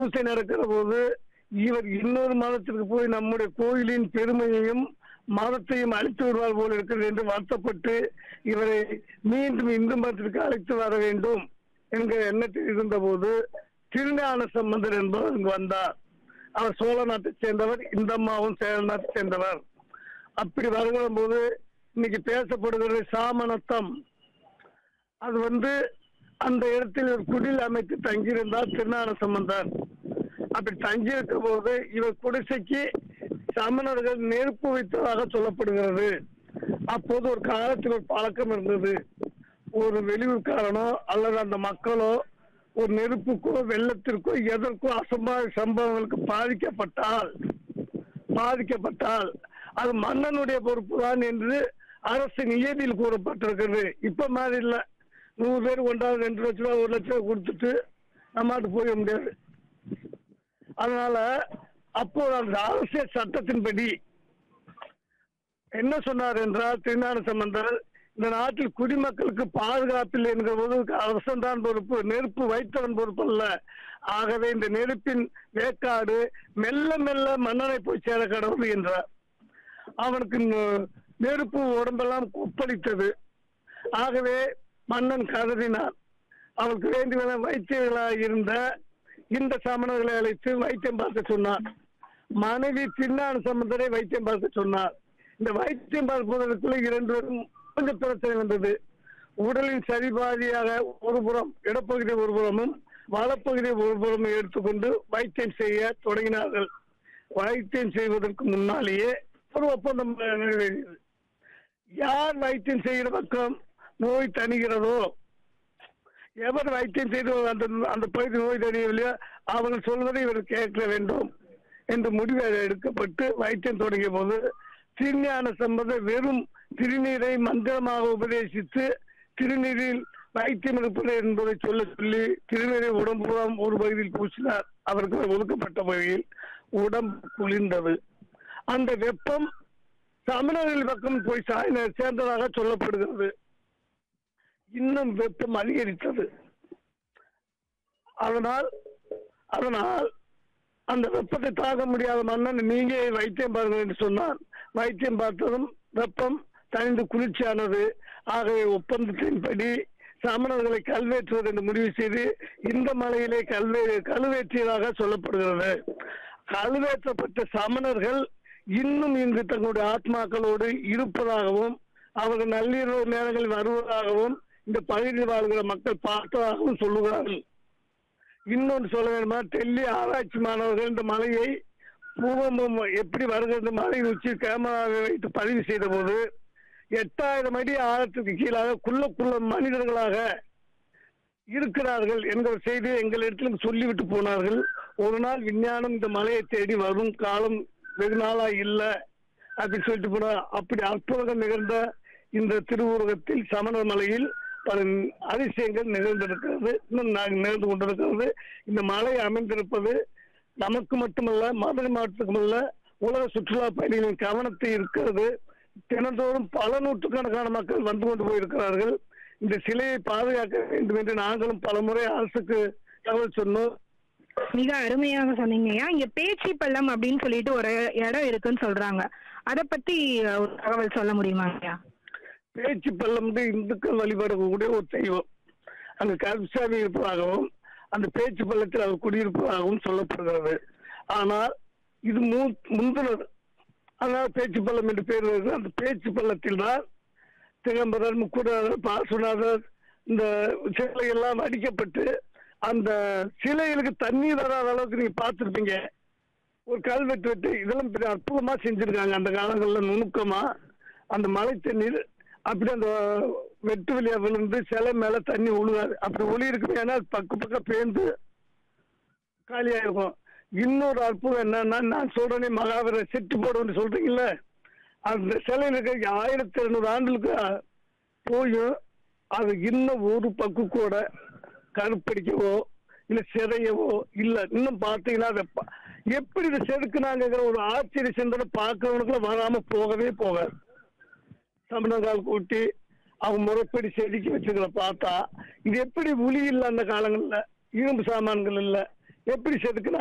பூசை நடக்கிற போது இவர் இன்னொரு மதத்திற்கு போய் நம்முடைய கோயிலின் பெருமையையும் மதத்தையும் அழித்து வருவார் போல் இருக்கிறது என்று வருத்தப்பட்டு இவரை மீண்டும் இந்து மதத்திற்கு அழைத்து வர வேண்டும் என்கிற எண்ணத்தில் இருந்தபோது திருஞான சம்பந்தர் என்பவர் இங்கு வந்தார் அவர் சோழ நாட்டைச் சேர்ந்தவர் இந்த அம்மாவும் சேர நாட்டைச் சேர்ந்தவர் அப்படி வருகிற போது இன்னைக்கு பேசப்படுகிறது சாமணத்தம் அது வந்து அந்த இடத்தில் ஒரு குடில் அமைத்து தங்கியிருந்தார் திருஞான சம்பந்தர் அப்படி தங்கியிருக்கிற போது இவர் குடிசைக்கு சமணர்கள் நெருப்பு வைத்ததாக சொல்லப்படுகிறது அப்போது ஒரு காலத்தில் ஒரு பழக்கம் இருந்தது ஒரு வெளியூர்காரனோ அல்லது அந்த மக்களோ ஒரு நெருப்புக்கோ வெள்ளத்திற்கோ எதற்கோ அசம்பாவித சம்பவங்களுக்கு பாதிக்கப்பட்டால் பாதிக்கப்பட்டால் அது மன்னனுடைய பொறுப்பு தான் என்று அரசு நியதியில் கூறப்பட்டிருக்கிறது இப்ப மாதிரி இல்ல நூறு பேர் கொண்டாந்து ரெண்டு லட்ச ரூபா ஒரு லட்ச ரூபா கொடுத்துட்டு நம்மாட்டு போக முடியாது அதனால அப்போ அந்த அரசியல் சட்டத்தின்படி என்ன சொன்னார் என்றால் திருஞான சம்பந்தர் இந்த நாட்டில் குடிமக்களுக்கு பாதுகாப்பில்லை என்கிற போது அரசன் தான் பொறுப்பு நெருப்பு வைத்தவன் பொறுப்பு அல்ல ஆகவே இந்த நெருப்பின் வேக்காடு மெல்ல மெல்ல மன்னனை போய் சேர கடவுள் என்றார் அவனுக்கு ந- நெருப்பு உடம்பெல்லாம் கொப்பளித்தது ஆகவே மன்னன் கருதினான் அவனுக்கு வேண்டிய வைத்தியர்களாக இருந்த இந்த சமணர்களை அழைத்து வைத்தியம் பார்க்க சொன்னார் மனைவி திருஞான சம்பந்தரை வைத்தியம் பார்க்க சொன்னார் இந்த வைத்தியம் பார்ப்பதற்குள்ள இரண்டு பேரும் கொஞ்சம் பிரச்சனை வந்தது உடலின் சரிபாதியாக ஒரு புறம் இடப்பகுதி ஒரு புறமும் வலப்பகுதி ஒரு புறமும் எடுத்துக்கொண்டு வைத்தியம் செய்ய தொடங்கினார்கள் வைத்தியம் செய்வதற்கு முன்னாலேயே ஒரு ஒப்பந்தம் நிறைவேறியது யார் வைத்தியம் செய்கிற பக்கம் நோய் தணிகிறதோ எவர் வைத்தியம் செய்து அந்த அந்த பகுதி நோய் தெரியவில்லையோ அவர்கள் சொல்வதை இவர் கேட்க வேண்டும் என்று முடிவு எடுக்கப்பட்டு வைத்தியம் தொடங்கிய போது திருஞான சம்பந்த வெறும் திருநீரை மந்திரமாக உபதேசித்து திருநீரில் வைத்தியம் இருப்பது என்பதை சொல்ல சொல்லி திருநீரை உடம்புறம் ஒரு பகுதியில் பூசினார் அவருக்கு ஒதுக்கப்பட்ட பகுதியில் உடம்பு குளிர்ந்தது அந்த வெப்பம் தமிழர்கள் பக்கம் போய் சாய்ந்த சேர்ந்ததாக சொல்லப்படுகிறது இன்னும் வெப்பம் அதிகரித்தது அதனால் அதனால் அந்த வெப்பத்தை தாங்க முடியாத மன்னன் நீங்க வைத்தியம் பாருங்கள் என்று சொன்னார் வைத்தியம் பார்த்ததும் வெப்பம் தணிந்து குளிர்ச்சியானது ஆகவே ஒப்பந்தத்தின்படி சமணர்களை கல்வேற்றுவது என்று முடிவு செய்து இந்த மலையிலே கல்வே கழுவேற்றியதாக சொல்லப்படுகிறது கழுவேற்றப்பட்ட சமணர்கள் இன்னும் இங்கு தங்களுடைய ஆத்மாக்களோடு இருப்பதாகவும் அவர்கள் நள்ளிரவு நேரங்களில் வருவதாகவும் இந்த பகுதியில் வாழ்கிற மக்கள் பார்த்ததாகவும் சொல்லுகிறார்கள் இன்னொன்று சொல்ல வேண்டுமா டெல்லி ஆராய்ச்சி மாணவர்கள் இந்த மலையை பூகம்பம் எப்படி வருகிறது மலையின் உச்சி கேமராவை வைத்து பதிவு செய்த போது எட்டாயிரம் அடி ஆழத்துக்கு கீழாக குள்ள குள்ள மனிதர்களாக இருக்கிறார்கள் என்கிற செய்தியை எங்களிடத்திலும் சொல்லிவிட்டு போனார்கள் ஒரு நாள் விஞ்ஞானம் இந்த மலையை தேடி வரும் காலம் வெகு நாளா இல்ல அப்படின்னு சொல்லிட்டு போனா அப்படி அற்புதம் நிகழ்ந்த இந்த திருவுருவத்தில் சமணர் மலையில் பல அதிசயங்கள் நிகழ்ந்திருக்கிறது இன்னும் நா- நிகழ்ந்து கொண்டிருக்கிறது இந்த மலை அமைந்திருப்பது நமக்கு மட்டுமல்ல மதுரை மாவட்டத்துக்குமல்ல உலக சுற்றுலா பயணிகளின் கவனத்தை இருக்கிறது தினந்தோறும் பல நூற்றுக்கணக்கான மக்கள் வந்து கொண்டு போயிருக்கிறார்கள் இந்த சிலையை பாதுகாக்க வேண்டும் என்று நாங்களும் பலமுறை அரசுக்கு தகவல் சொன்னோம் மிக அருமையாக சொன்னீங்கய்யா இங்க பேச்சி பள்ளம் அப்படின்னு சொல்லிட்டு ஒரு இடம் இருக்குன்னு சொல்றாங்க அத பத்தி அஹ், ஒரு தகவல் சொல்ல முடியுமா ஐயா பேச்சு பள்ளம் வந்து இந்துக்கள் வழிபடக்கூடிய ஒரு தெய்வம் அங்கு கருப்சாமி இருப்பதாகவும் அந்த பேச்சு பள்ளத்தில் அவர் குடியிருப்பதாகவும் சொல்லப்படுகிறது ஆனால் இது மூ- முந்தினது அதனால் பேச்சு பள்ளம் என்று பேர் வருது அந்த பேச்சு பள்ளத்தில் தான் திகம்பரர் முக்குடர் பாசுநாதர் இந்த சிலை எல்லாம் அடிக்கப்பட்டு அந்த சிலைகளுக்கு தண்ணீர் வராத அளவுக்கு நீங்க பார்த்திருப்பீங்க ஒரு கல்வெட்டு வெட்டு இதெல்லாம் பெரிய அற்புதமா செஞ்சிருக்காங்க அந்த காலங்களில் நுணுக்கமா அந்த மழை தண்ணீர் அப்படி அந்த வெட்டு வழியா விழுந்து சிலை மேல தண்ணி ஒழுகாது அப்படி ஒளி இருக்குமே ஏன்னா அது பக்க பக்கம் பேர்ந்து காலியா இருக்கும் இன்னொரு அற்புதம் என்னன்னா நான் சொல்றேனே மகாவீரர் செட்டு போடுன்னு சொல்றீங்கல்ல அந்த சிலையில் இருக்க ஆயிரத்தி இருநூறு ஆண்டுகளுக்கு போயும் அது இன்னும் ஒரு பக்கு கூட கருப்படிக்கவோ இல்ல சிதையவோ இல்ல இன்னும் பார்த்தீங்கன்னா அதை ப- எப்படி இதை செதுக்குனாங்கிற ஒரு ஆச்சரிய சிந்தனை பார்க்கறவனுக்குள்ள வராம போகவே போகாது தமிழகால் கூட்டி அவங்க முறைப்படி செதுக்கி வச்சுக்கிற பார்த்தா இது எப்படி உளி இல்லை அந்த காலங்கள்ல இரும்பு சாமான்கள் இல்ல எப்படி செதுக்குனா